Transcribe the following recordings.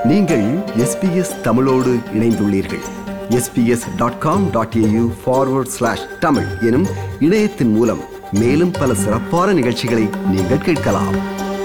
நீங்கள் எஸ்பிஎஸ் தமிழோடு இணைந்துள்ளீர்கள் SBS dot com dot AU forward slash Tamil எனும் இணையத்தின் மூலம் மேலும் பல சிறப்பான நிகழ்ச்சிகளை நீங்கள் கேட்கலாம்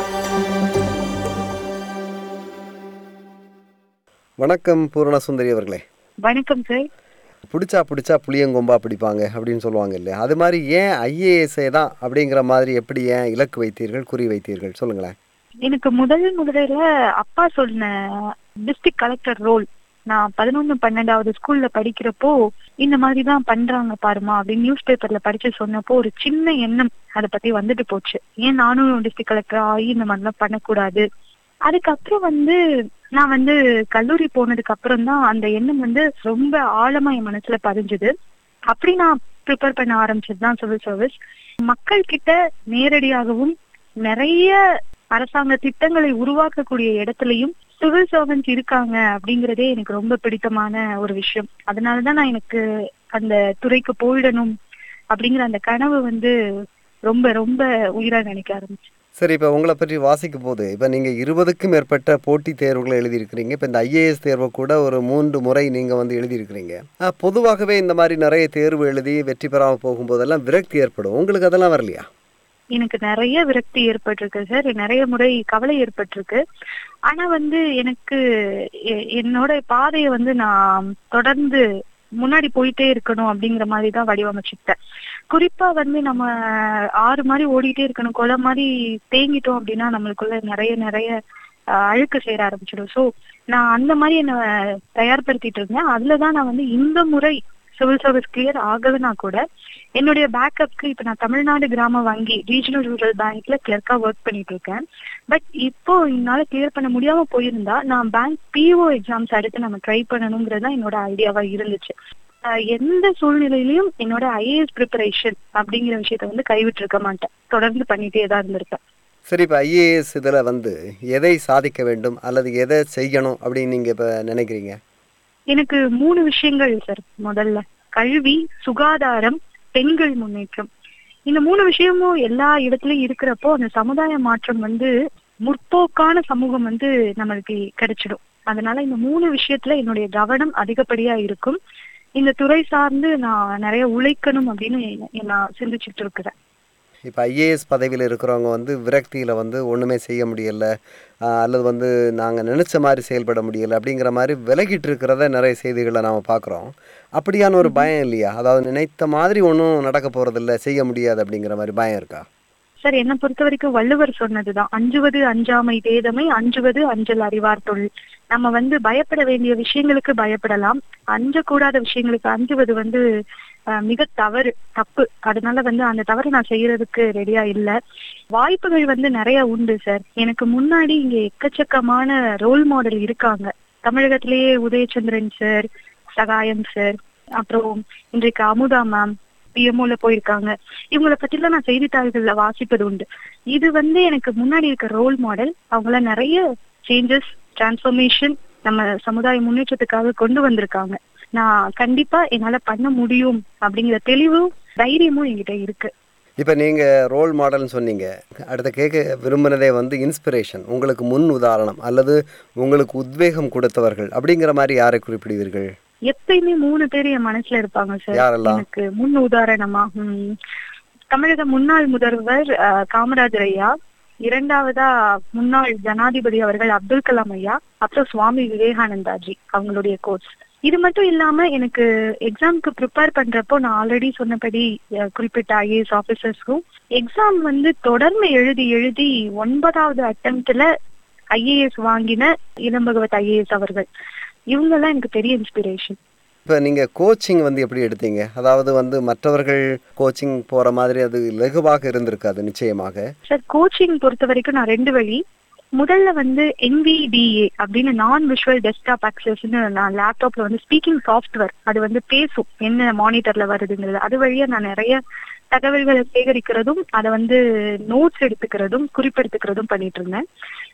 வணக்கம் பூரணசுந்தரி அவர்களே வணக்கம் சார் பிடிச்சா பிடிச்சா புளியங்கொம்பா பிடிப்பாங்க அப்படின்னு சொல்லுவாங்க இல்லையா அது மாதிரி ஏன் ஐஏஎஸ்ஏ தான் அப்படிங்கிற மாதிரி எப்படி ஏன் இலக்கு வைத்தீர்கள் குறி வைத்தீர்கள் சொல்லுங்களேன் எனக்கு முதல் முதல்ல அப்பா சொன்ன டிஸ்ட்ரிக்ட் கலெக்டர் ரோல் நான் பதினொன்னு பன்னெண்டாவது ஸ்கூல்ல படிக்கிறப்போ இந்த மாதிரி தான் பண்றாங்க பாருமா அப்படின்னு நியூஸ் பேப்பர்ல படிச்சு சொன்னப்போ ஒரு சின்ன எண்ணம் அதை பத்தி வந்துட்டு போச்சு ஏன் நானும் டிஸ்ட்ரிக்ட் கலெக்டர் ஆகி இந்த மாதிரிலாம் பண்ணக்கூடாது அதுக்கப்புறம் வந்து நான் வந்து கல்லூரி போனதுக்கு அப்புறம் தான் அந்த எண்ணம் வந்து ரொம்ப ஆழமா என் மனசுல பதிஞ்சுது அப்படி நான் ப்ரிப்பேர் பண்ண ஆரம்பிச்சது தான் சிவில் சர்வீஸ் மக்கள் கிட்ட நேரடியாகவும் நிறைய அரசாங்க திட்டங்களை உருவாக்கக்கூடிய இடத்துலயும் சிவில் சர்வன்ஸ் இருக்காங்க அப்படிங்கறதே எனக்கு ரொம்ப பிடித்தமான ஒரு விஷயம் அதனாலதான் நான் எனக்கு அந்த துறைக்கு போயிடணும் அப்படிங்கிற அந்த கனவு வந்து ரொம்ப ரொம்ப உயிரா நினைக்க ஆரம்பிச்சு சரி இப்போ உங்களை பற்றி வாசிக்கும் போது இப்போ நீங்கள் இருபதுக்கும் மேற்பட்ட போட்டித் தேர்வுகளை எழுதியிருக்கிறீங்க இப்போ இந்த ஐஏஎஸ் தேர்வை கூட ஒரு மூன்று முறை நீங்கள் வந்து எழுதியிருக்கிறீங்க ஆ, பொதுவாகவே இந்த மாதிரி நிறைய தேர்வு எழுதி வெற்றி பெறாமல் போகும்போதெல்லாம் விரக்தி ஏற்படும் உங்களுக்கு அதெல்லாம் வரலையா எனக்கு நிறைய விரக்தி ஏற்பட்டிருக்கு சார் நிறைய முறை கவலை ஏற்பட்டிருக்கு ஆனா வந்து எனக்கு எ- என்னோட பாதையை வந்து நான் தொடர்ந்து முன்னாடி போயிட்டே இருக்கணும் அப்படிங்கிற மாதிரி தான் வடிவமைச்சுக்கிட்டேன் குறிப்பா வந்து நம்ம ஆறு மாதிரி ஓடிட்டே இருக்கணும் கொலை மாதிரி தேங்கிட்டோம் அப்படின்னா நம்மளுக்குள்ள நிறைய நிறைய அஹ், அழுக்கு சேர ஆரம்பிச்சிடும் சோ நான் அந்த மாதிரி என்ன தயார்படுத்திட்டு இருந்தேன் அதுலதான் நான் வந்து இந்த முறை சிவில் சர்வீஸ் கிளியர் ஆகலைன்னா கூட என்னுடைய பேக்கப்க்கு இப்ப நான் தமிழ்நாடு கிராம வங்கி ரீஜனல் ரூரல் பேங்க்ல கிளர்க்கா ஒர்க் பண்ணிட்டு இருக்கேன் பட் இப்போ என்னால கிளியர் பண்ண முடியாம போயிருந்தா நான் பேங்க் பிஓ எக்ஸாம்ஸ் அடுத்து நம்ம ட்ரை பண்ணணுங்கிறது தான் என்னோட ஐடியாவா இருந்துச்சு ஆஹ் எந்த சூழ்நிலையிலயும் என்னோட ஐஏஎஸ் ப்ரிப்பரேஷன் அப்படிங்கிற விஷயத்த வந்து கைவிட்டு இருக்க மாட்டேன் தொடர்ந்து பண்ணிட்டே தான் இருந்திருப்பேன் சரி இப்போ ஐஏஎஸ் இதில் வந்து எதை சாதிக்க வேண்டும் அல்லது எதை செய்யணும் அப்படின்னு நீங்கள் இப்போ நினைக்கிறீங்க எனக்கு மூணு விஷயங்கள் சார் முதல்ல கல்வி சுகாதாரம் பெண்கள் முன்னேற்றம் இந்த மூணு விஷயமும் எல்லா இடத்துலயும் இருக்கிறப்போ அந்த சமுதாய மாற்றம் வந்து முற்போக்கான சமூகம் வந்து நம்மளுக்கு கிடைச்சிடும் அதனால இந்த மூணு விஷயத்துல என்னுடைய கவனம் அதிகப்படியா இருக்கும் இந்த துறை சார்ந்து நான் நிறைய உழைக்கணும் அப்படின்னு நான் சிந்திச்சுட்டு இருக்கிறேன் இப்போ ஐஏஎஸ் பதவியில் இருக்கிறவங்க வந்து விரக்தியில் வந்து ஒன்றுமே செய்ய முடியல ஆஹ் அல்லது வந்து நாங்கள் நினச்ச மாதிரி செயல்பட முடியல அப்படிங்கிற மாதிரி விலகிட்டு இருக்கிறத நிறைய செய்திகளை நாம் பார்க்குறோம் அப்படியான ஒரு பயம் இல்லையா அதாவது நினைத்த மாதிரி ஒன்றும் நடக்க போகிறதில்ல செய்ய முடியாது அப்படிங்கிற மாதிரி பயம் இருக்கா சார் என்னை பொறுத்த வரைக்கும் வள்ளுவர் சொன்னதுதான் அஞ்சுவது அஞ்சாமை வேதமை அஞ்சுவது அஞ்சல் அறிவார் தொழில் நம்ம வந்து பயப்பட வேண்டிய விஷயங்களுக்கு பயப்படலாம் அஞ்சக்கூடாத விஷயங்களுக்கு அஞ்சுவது வந்து அஹ், மிக தவறு தப்பு அதனால வந்து அந்த தவறை நான் செய்யறதுக்கு ரெடியா இல்ல வாய்ப்புகள் வந்து நிறைய உண்டு சார் எனக்கு முன்னாடி இங்க எக்கச்சக்கமான ரோல் மாடல் இருக்காங்க தமிழகத்திலேயே உதயச்சந்திரன் சார் சகாயம் சார் அப்புறம் இன்றைக்கு அமுதா மேம் பிஎம்ஓல போயிருக்காங்க இவங்கள பத்திலாம் நான் செய்தித்தாள்கள்ல வாசிப்பது உண்டு இது வந்து எனக்கு முன்னாடி இருக்க ரோல் மாடல் அவங்கள நிறைய சேஞ்சஸ் டிரான்ஸ்ஃபர்மேஷன் நம்ம சமுதாய முன்னேற்றத்துக்காக கொண்டு வந்திருக்காங்க நான் கண்டிப்பா என்னால பண்ண முடியும் அப்படிங்கிற தெளிவும் தைரியமும் என்கிட்ட இருக்கு இப்போ நீங்கள் ரோல் மாடல்னு சொன்னீங்க அடுத்த கேட்க விரும்பினதே வந்து இன்ஸ்பிரேஷன் உங்களுக்கு முன் உதாரணம் அல்லது உங்களுக்கு உத்வேகம் கொடுத்தவர்கள் அப்படிங்கிற மாதிரி யாரை குறிப்பிடுவீர்கள் எப்பயுமே மூணு பேர் என் மனசுல இருப்பாங்க சார் யாரெல்லாம்? எனக்கு முன் உதாரணமா ம், தமிழக முன்னாள் முதல்வர் அஹ், காமராஜர் ஐயா இரண்டாவதா முன்னாள் ஜனாதிபதி அவர்கள் அப்துல் கலாம் ஐயா அப்புறம் சுவாமி விவேகானந்தாஜி அவங்களுடைய கோர்ஸ் இது மட்டும் இல்லாம எனக்கு எக்ஸாம்க்கு ப்ரிப்பேர் பண்றப்போ நான் ஆல்ரெடி சொன்னபடி அஹ், குறிப்பிட்ட ஐஏஎஸ் ஆபீசர்ஸ்க்கும் எக்ஸாம் வந்து தொடர்ந்து எழுதி எழுதி ஒன்பதாவது அட்டம்ப்ட்ல ஐஏஎஸ் வாங்கின இளம்பகவத் ஐஏஎஸ் அவர்கள் இவங்க எல்லாம் எனக்கு பெரிய இன்ஸ்பிரேஷன் இப்போ நீங்கள் கோச்சிங் வந்து எப்படி எடுத்தீங்க அதாவது வந்து மற்றவர்கள் கோச்சிங் போகிற மாதிரி அது லகுவாக இருந்திருக்காது நிச்சயமாக சார் கோச்சிங் பொறுத்த வரைக்கும் நான் ரெண்டு வழி முதல்ல வந்து NVDA அப்படின்னு நான் விஷுவல் டெஸ்க்டாப் அக்சஸ்னு நான் லேப்டாப்ல வந்து ஸ்பீக்கிங் சாஃப்ட்வேர் அது வந்து பேசும் என்ன மானிட்டர்ல வருதுங்கிறது அது வழியா நான் நிறைய தகவல்களை சேகரிக்கிறதும் அதை வந்து நோட்ஸ் எடுத்துக்கிறதும் குறிப்பெடுத்துக்கிறதும் பண்ணிட்டு இருந்தேன்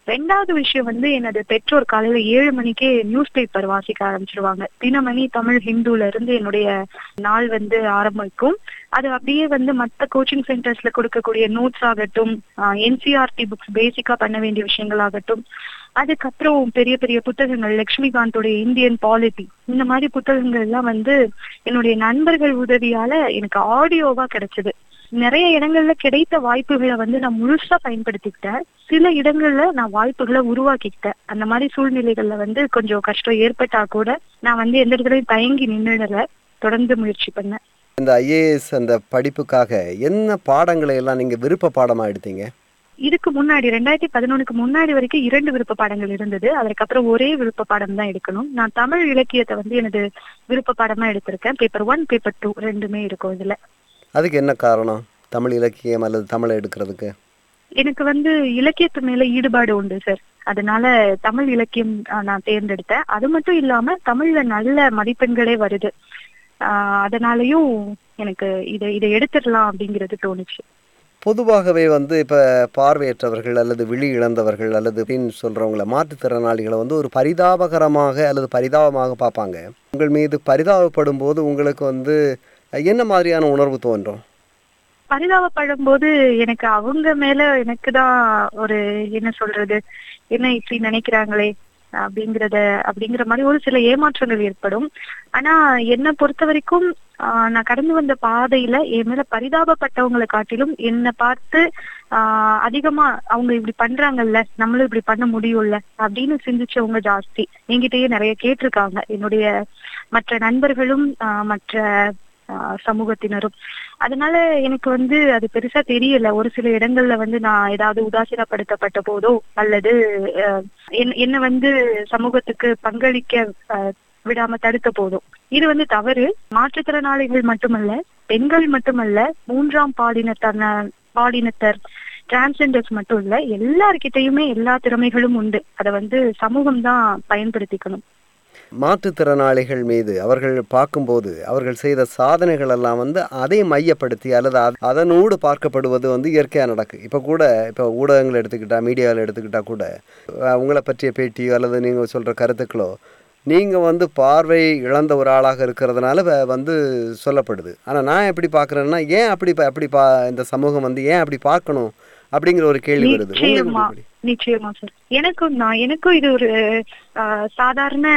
ரெண்டாவது விஷயம் வந்து எனது பெற்றோர் காலையில ஏழு மணிக்கே நியூஸ் பேப்பர் வாசிக்க ஆரம்பிச்சிருவாங்க தினமணி தமிழ் ஹிந்துல இருந்து என்னுடைய நாள் வந்து ஆரம்பிக்கும் அது அப்படியே வந்து மத்த கோச்சிங் சென்டர்ஸ்ல கொடுக்கக்கூடிய நோட்ஸ் ஆகட்டும் என்சிஆர்டி புக்ஸ் பேசிக்கா பண்ண வேண்டிய விஷயங்கள் ஆகட்டும் அதுக்கப்புறம் பெரிய பெரிய புத்தகங்கள் லட்சுமிகாந்தோடைய இந்தியன் பாலிட்டி இந்த மாதிரி புத்தகங்கள் எல்லாம் வந்து என்னுடைய நண்பர்கள் உதவியால எனக்கு ஆடியோவா கிடைச்சது நிறைய இடங்கள்ல கிடைத்த வாய்ப்புகளை வந்து நான் முழுசா பயன்படுத்திக்கிட்டேன் சில இடங்கள்ல நான் வாய்ப்புகளை உருவாக்கிக்கிட்டேன் அந்த மாதிரி சூழ்நிலைகள்ல வந்து கொஞ்சம் கஷ்டம் ஏற்பட்டா கூட நான் வந்து எந்த இடத்துலயும் தயங்கி நின்றுடல தொடர்ந்து முயற்சி பண்ணேன் இந்த ஐஏஎஸ் அந்த படிப்புக்காக என்ன பாடங்களை எல்லாம் நீங்கள் விருப்ப பாடமாக எடுத்தீங்க இதுக்கு முன்னாடி ரெண்டாயிரத்தி பதினொன்னுக்கு முன்னாடி வரைக்கும் இரண்டு விருப்ப பாடங்கள் இருந்தது அதற்கப்புறம் ஒரே விருப்ப பாடம் தான் எடுக்கணும் நான் தமிழ் இலக்கியத்தை வந்து எனது விருப்ப பாடமா எடுத்திருக்கேன் பேப்பர் ஒன் பேப்பர் டூ ரெண்டுமே இருக்கும் இதுல அதுக்கு என்ன காரணம் தமிழ் இலக்கியம் அல்லது தமிழை எடுக்கிறதுக்கு எனக்கு வந்து இலக்கியத்து மேல ஈடுபாடு உண்டு சார் அதனால தமிழ் இலக்கியம் ஆஹ், நான் தேர்ந்தெடுத்தேன் அது மட்டும் இல்லாம தமிழ்ல நல்ல மதிப்பெண்களே வருது ஆஹ் அதனாலயும் எனக்கு இதை இதை எடுத்துடலாம் அப்படிங்கிறது தோணுச்சு பொதுவாகவே வந்து இப்போ பார்வையற்றவர்கள் அல்லது விழி இழந்தவர்கள் அல்லது அப்படின்னு சொல்கிறவங்கள மாற்றுத்திறனாளிகளை வந்து ஒரு பரிதாபகரமாக அல்லது பரிதாபமாக பார்ப்பாங்க உங்கள் மீது பரிதாபப்படும் போது உங்களுக்கு வந்து என்ன மாதிரியான உணர்வு தோன்றும் பரிதாபப்படும் போது எனக்கு அவங்க மேல எனக்கு தான் ஒரு என்ன சொல்றது என்ன இப்படி நினைக்கிறாங்களே அப்படிங்கறத அப்படிங்கிற மாதிரி ஒரு சில ஏமாற்றங்கள் ஏற்படும் ஆனா என்னை பொறுத்த வரைக்கும் ஆஹ் நான் கடந்து வந்த பாதையில என் மேல பரிதாபப்பட்டவங்களை காட்டிலும் என்னை பார்த்து ஆஹ் அதிகமா அவங்க இப்படி பண்றாங்கல்ல நம்மளும் இப்படி பண்ண முடியும்ல அப்படின்னு சிந்திச்சவங்க ஜாஸ்தி என்கிட்டயே நிறைய கேட்டிருக்காங்க என்னுடைய மற்ற நண்பர்களும் ஆஹ் மற்ற ஆஹ் சமூகத்தினரும் அதனால எனக்கு வந்து அது பெருசா தெரியல ஒரு சில இடங்கள்ல வந்து நான் ஏதாவது உதாசீனப்படுத்தப்பட்ட போதோ அல்லது ஆஹ் என்ன- என்ன வந்து சமூகத்துக்கு பங்களிக்க ஆஹ் விடாம தடுத்த போதும் இது வந்து தவறு மாற்றுத்திறனாளிகள் மட்டுமல்ல பெண்கள் மட்டுமல்ல மூன்றாம் பாலினத்தன பாலினத்தர் டிரான்ஸ்ஜெண்டர்ஸ் மட்டும் இல்ல எல்லார்கிட்டயுமே எல்லா திறமைகளும் உண்டு அதை வந்து சமூகம் தான் பயன்படுத்திக்கணும் மாற்றுத்திறனாளிகள் மீது அவர்கள் பார்க்கும்போது அவர்கள் செய்த சாதனைகள் எல்லாம் வந்து அதை மையப்படுத்தி அல்லது அத- அதனோடு பார்க்கப்படுவது வந்து இயற்கையாக நடக்கு இப்போ கூட இப்போ ஊடகங்கள் எடுத்துக்கிட்டா மீடியாவில் எடுத்துக்கிட்டா கூட அஹ், உங்களை பற்றிய பேட்டியோ அல்லது நீங்கள் சொல்கிற கருத்துக்களோ நீங்கள் வந்து பார்வை இழந்த ஒரு ஆளாக இருக்கிறதுனால வ- வந்து சொல்லப்படுது ஆனால் நான் எப்படி பார்க்குறேன்னா ஏன் அப்படி பா- அப்படி பா இந்த சமூகம் வந்து ஏன் அப்படி பார்க்கணும் அப்படிங்கிற ஒரு கேள்வி வருது உங்களுக்கு நிச்சயமா எப்படி? நிச்சயமா சார் எனக்கும் தான் எனக்கும் இது ஒரு ஆஹ், சாதாரண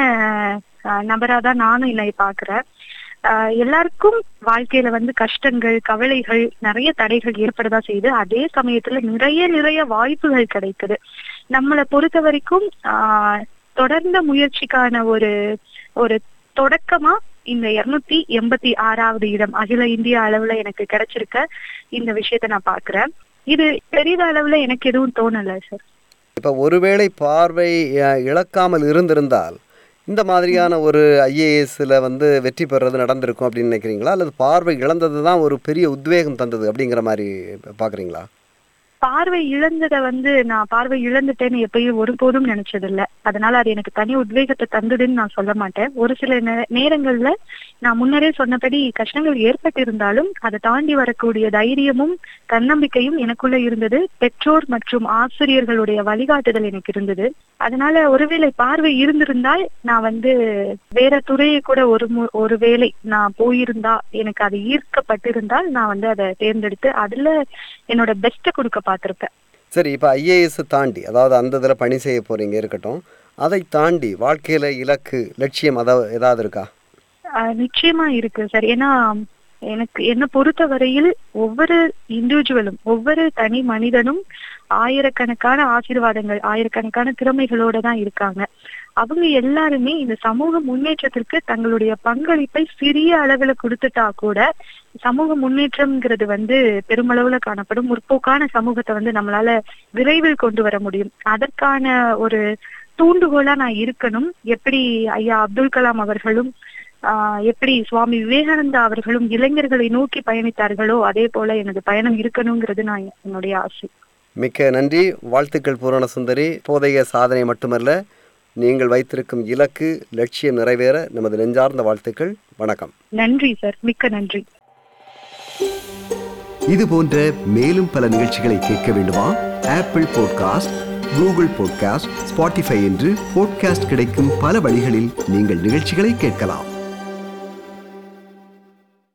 நபரா தான் நானும் என்னை பாக்குறேன் ஆஹ், எல்லாருக்கும் வாழ்க்கையில வந்து கஷ்டங்கள் கவலைகள் நிறைய தடைகள் ஏற்படதான் செய்யுது அதே சமயத்துல நிறைய நிறைய வாய்ப்புகள் கிடைக்குது நம்மளை பொறுத்த வரைக்கும் ஆஹ், தொடர்ந்த முயற்சிக்கான ஒரு ஒரு தொடக்கமா இந்த இருநூத்தி எண்பத்தி ஆறாவது இடம் அகில இந்திய அளவுல எனக்கு கிடைச்சிருக்க இந்த விஷயத்த நான் பாக்குறேன் இது பெரிய அளவுல எனக்கு எதுவும் தோணல சார் இப்போ ஒருவேளை பார்வை அஹ், இழக்காமல் இருந்திருந்தால் இந்த மாதிரியான ஒரு ஐஏஎஸ்ல வந்து வெற்றி பெறுறது நடந்திருக்கும் அப்படின்னு நினைக்கிறீங்களா அல்லது பார்வை இழந்தது தான் ஒரு பெரிய உத்வேகம் தந்தது அப்படிங்கிற மாதிரி பார்க்குறீங்களா பார்வை இழந்ததை வந்து நான் பார்வை இழந்துட்டேன்னு எப்பயும் ஒருபோதும் நினைச்சது இல்ல அதனால அது எனக்கு தனி உத்வேகத்தை தந்ததுன்னு நான் சொல்ல மாட்டேன் ஒரு சில நே- நேரங்கள்ல நான் முன்னரே சொன்னபடி கஷ்டங்கள் ஏற்பட்டிருந்தாலும் அதை தாண்டி வரக்கூடிய தைரியமும் தன்னம்பிக்கையும் எனக்குள்ள இருந்தது பெற்றோர் மற்றும் ஆசிரியர்களுடைய வழிகாட்டுதல் எனக்கு இருந்தது அதனால ஒருவேளை பார்வை இருந்திருந்தால் நான் வந்து வேற துறையை கூட ஒரு மு- ஒருவேளை நான் போயிருந்தா எனக்கு அது ஈர்க்கப்பட்டிருந்தால் நான் வந்து அதை தேர்ந்தெடுத்து அதுல என்னோட பெஸ்ட்டை கொடுக்க பார்த்திருப்பேன் சரி இப்போ ஐஏஎஸ் தாண்டி அதாவது அந்த இதில் பணி செய்ய போறீங்க இருக்கட்டும் அதை தாண்டி வாழ்க்கையில் இலக்கு லட்சியம் அதாவது ஏதாவது இருக்கா ஆஹ் நிச்சயமா இருக்கு சார் ஏன்னா எனக்கு என்ன பொறுத்த வரையில் ஒவ்வொரு இண்டிவிஜுவலும் ஒவ்வொரு தனி மனிதனும் ஆயிரக்கணக்கான ஆசீர்வாதங்கள் ஆயிரக்கணக்கான திறமைகளோட தான் இருக்காங்க அவங்க எல்லாருமே இந்த சமூக முன்னேற்றத்திற்கு தங்களுடைய பங்களிப்பை சிறிய அளவுல கொடுத்துட்டா கூட சமூக முன்னேற்றம்ங்கிறது வந்து பெருமளவுல காணப்படும் முற்போக்கான சமூகத்தை வந்து நம்மளால விரைவில் கொண்டு வர முடியும் அதற்கான ஒரு தூண்டுகோலா நான் இருக்கணும் எப்படி ஐயா அப்துல் கலாம் அவர்களும் ஆஹ் எப்படி சுவாமி விவேகானந்தா அவர்களும் இளைஞர்களை நோக்கி பயணித்தார்களோ அதே போல எனது பயணம் இருக்கணுங்கிறது நான் என்னுடைய ஆசை மிக்க நன்றி வாழ்த்துக்கள் பூரண சுந்தரி இப்போதைய சாதனை மட்டுமல்ல நீங்கள் வைத்திருக்கும் இலக்கு லட்சியம் நிறைவேற நமது நெஞ்சார்ந்த வாழ்த்துக்கள் வணக்கம் நன்றி சார் மிக்க நன்றி இது போன்ற மேலும் பல நிகழ்ச்சிகளை கேட்க வேண்டுமா Apple podcast Google podcast Spotify என்று பாட்காஸ்ட் கிடைக்கும் பல வழிகளில் நீங்கள் நிகழ்ச்சிகளை கேட்கலாம்